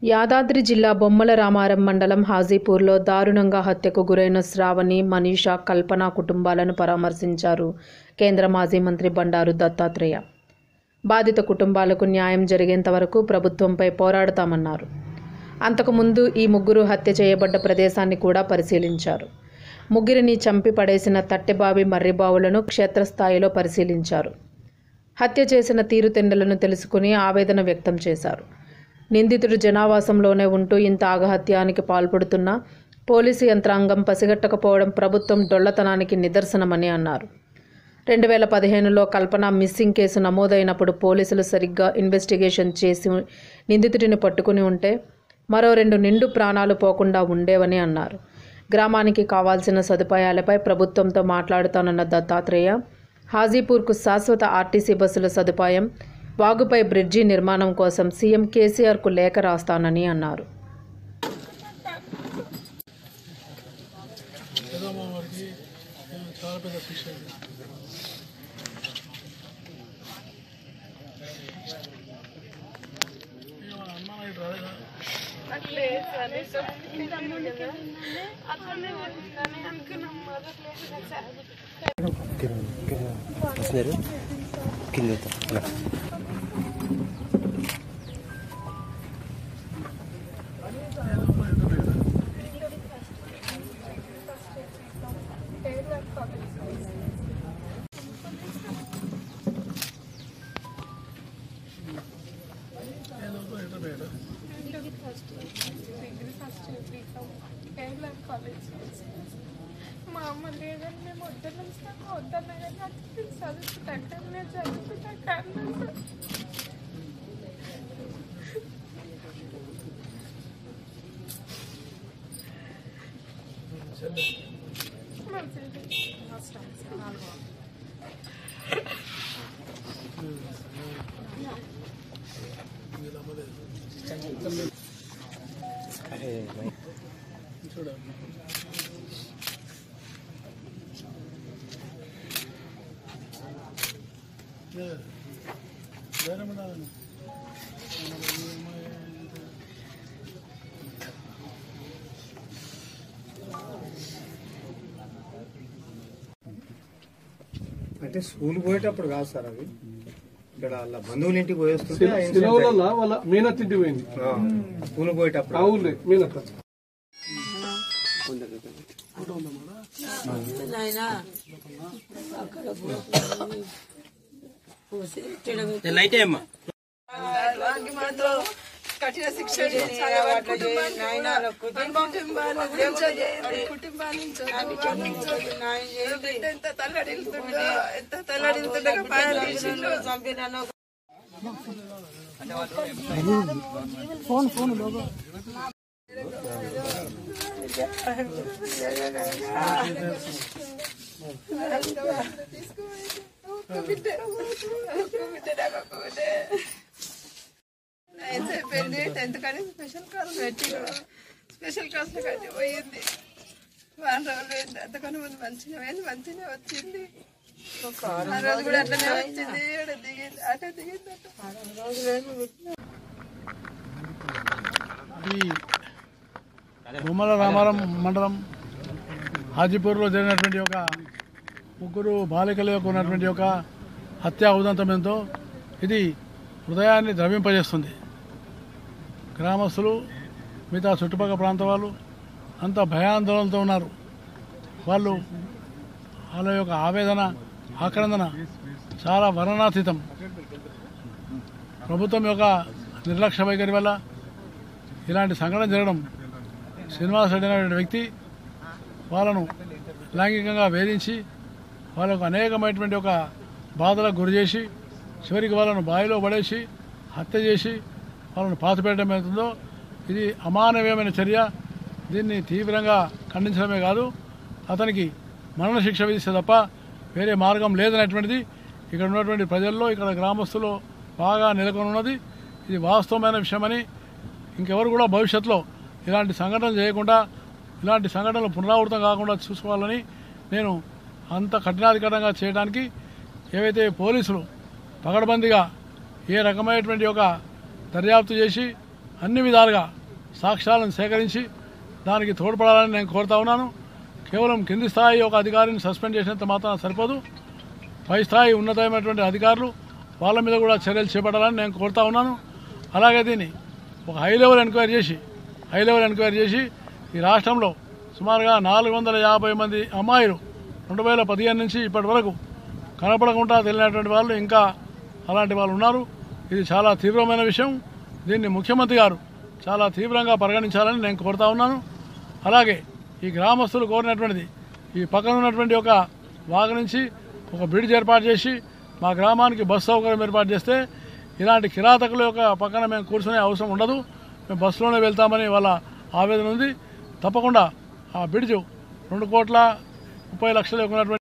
యాదాద్రి జిల్లా బొమ్మల రామారం మండలం హాజీపూర్లో దారుణంగా హత్యకు గురైన శ్రావణి మనీషా కల్పన కుటుంబాలను పరామర్శించారు కేంద్ర మాజీ మంత్రి బండారు దత్తాత్రేయ బాధిత కుటుంబాలకు న్యాయం జరిగేంత వరకు ప్రభుత్వంపై పోరాడతామన్నారు అంతకుముందు ఈ ముగ్గురు హత్య చేయబడ్డ ప్రదేశాన్ని కూడా పరిశీలించారు ముగ్గురిని చంపి పడేసిన తట్టెబావి మర్రిబావులను క్షేత్రస్థాయిలో పరిశీలించారు హత్య చేసిన తీరుతెండలను తెలుసుకుని ఆవేదన వ్యక్తం చేశారు నిందితుడు జనావాసంలోనే ఉంటూ ఇంత ఆగహత్యానికి పాల్పడుతున్నా పోలీసు యంత్రాంగం పసిగట్టకపోవడం ప్రభుత్వం డొల్లతనానికి నిదర్శనమని అన్నారు రెండు వేల పదిహేనులో కల్పన మిస్సింగ్ కేసు నమోదైనప్పుడు పోలీసులు సరిగ్గా ఇన్వెస్టిగేషన్ చేసి నిందితుడిని పట్టుకుని ఉంటే మరో రెండు నిండు ప్రాణాలు పోకుండా ఉండేవని అన్నారు గ్రామానికి కావాల్సిన సదుపాయాలపై ప్రభుత్వంతో మాట్లాడుతానన్న దత్తాత్రేయ హాజీపూర్కు శాశ్వత ఆర్టీసీ బస్సుల సదుపాయం వాగుపై బ్రిడ్జి నిర్మాణం కోసం సీఎం కేసీఆర్కు లేఖ రాస్తానని అన్నారు ఏదమ్మా వారికి చాలా పెద్ద శిక్ష ఇది. ఇక మన అమ్మ ఇటు రాలేదా? వస్తున్నారు కింద ఇలా ఏదో ఇటు పోయాడు. మా అమ్మ లేదని మేము వద్దన్నాం సార్ వద్దన్నా కానీ నాకు చదువుకుంటాక నేను చదువుకుంటాక అన్నాను సార్ మంచిది వీళ్ళ అమ్మలేదు. అరే మై చూడు ఏ, ధైర్యం ఉండాలని. మన ఈ అమ్మాయి ఇంత అంటే స్కూల్ పోయేటప్పుడు కాదు సార్ అవి ఇక్కడ వాళ్ళ బంధువుల ఇంటికి పోయేస్తుంటే ఆ ఇన్సిడెంట్ సిలవల వాళ్ళ మీనత్ ఇంటికి పోయింది ఆ, స్కూల్ పోయేటప్పుడు ఆ ఊళ్ళే మీనత్ లైట్ అమ్మా కఠిన శిక్ష చేయాలి వారి కుటుంబాన్ని కూడా కుటుంబాన్ని కుటుంబాన్ని ఎంత తల్లడిల్లుతుండో ఎంత తల్లడిల్లుతుండగా పాయాలు తీసిండు చంపినాను ఒక్క బిడ్డ ఒక్క బిడ్డ నాకు ఒక్క బిడ్డ నైన్త్ అయిపోయింది టెన్త్ కానీ స్పెషల్ క్లాస్ పెట్టి స్పెషల్ క్లాస్ కట్టి పోయింది వారం రోజులు పోయింది అంతకన్నా ముందు మంచిగా పోయింది మంచిగా వచ్చింది ఆ రోజు కూడా అట్లనే వచ్చింది ఈడ దిగింది అటే దిగింది ఈ బొమ్మల రామారం మండలం హాజీపూర్లో జరిగినటువంటి ఒక ముగ్గురు బాలికల యొక్క ఉన్నటువంటి ఒక హత్యా ఉదంతం ఎంతో ఇది హృదయాన్ని ద్రవింపజేస్తుంది గ్రామస్తులు మిగతా చుట్టుపక్కల ప్రాంత వాళ్ళు అంత భయాందోళనతో ఉన్నారు వాళ్ళు వాళ్ళ యొక్క ఆవేదన ఆక్రందన చాలా వర్ణనాతీతం ప్రభుత్వం యొక్క నిర్లక్ష్య వైఖరి వల్ల ఇలాంటి సంఘటన జరగడం శ్రీనివాస్ రెడ్డి అనేటువంటి వ్యక్తి వాళ్ళను లైంగికంగా వేధించి వాళ్ళకు అనేకమైనటువంటి ఒక బాధలకు గురి చేసి చివరికి వాళ్ళను బావిలో పడేసి హత్య చేసి వాళ్ళను పాతిపెట్టడం అవుతుందో ఇది అమానవీయమైన చర్య దీన్ని తీవ్రంగా ఖండించడమే కాదు అతనికి మరణశిక్ష విధిస్తే తప్ప వేరే మార్గం లేదనేటువంటిది ఇక్కడ ఉన్నటువంటి ప్రజల్లో ఇక్కడ గ్రామస్తులు బాగా నెలకొని ఉన్నది ఇది వాస్తవమైన విషయమని ఇంకెవరు కూడా భవిష్యత్తులో ఇలాంటి సంఘటనలు చేయకుండా ఇలాంటి సంఘటనలు పునరావృతం కాకుండా చూసుకోవాలని నేను అంత కఠినాధికారంగా చేయడానికి ఏవైతే పోలీసులు పగడబందిగా ఏ రకమైనటువంటి ఒక దర్యాప్తు చేసి అన్ని విధాలుగా సాక్ష్యాలను సేకరించి దానికి తోడ్పడాలని నేను కోరుతా ఉన్నాను కేవలం కింది స్థాయి ఒక అధికారిని సస్పెండ్ చేసినంత మాత్రం సరిపోదు పై స్థాయి ఉన్నతమైనటువంటి అధికారులు వాళ్ళ మీద కూడా చర్యలు చేపట్టాలని నేను కోరుతా ఉన్నాను అలాగే దీన్ని ఒక హై లెవెల్ ఎంక్వైరీ చేసి హై లెవెల్ ఎంక్వైరీ చేసి ఈ రాష్ట్రంలో సుమారుగా నాలుగు వందల యాభై మంది అమ్మాయిలు రెండు వేల పదిహేను నుంచి ఇప్పటి వరకు కనపడకుండా తెలియనటువంటి వాళ్ళు ఇంకా అలాంటి వాళ్ళు ఉన్నారు ఇది చాలా తీవ్రమైన విషయం దీన్ని ముఖ్యమంత్రి గారు చాలా తీవ్రంగా పరిగణించాలని నేను కోరుతా ఉన్నాను అలాగే ఈ గ్రామస్తులు కోరినటువంటిది ఈ పక్కన ఉన్నటువంటి ఒక వాగ నుంచి ఒక బ్రిడ్జ్ ఏర్పాటు చేసి మా గ్రామానికి బస్సు సౌకర్యం ఏర్పాటు చేస్తే ఇలాంటి కిరాతకుల యొక్క పక్కన మేము కూర్చునే అవసరం ఉండదు మేము బస్సులోనే వెళ్తామని వాళ్ళ ఆవేదన ఉంది తప్పకుండా ఆ బ్రిడ్జ్ రెండు కోట్ల ముప్పై లక్షలు ఉన్నటువంటి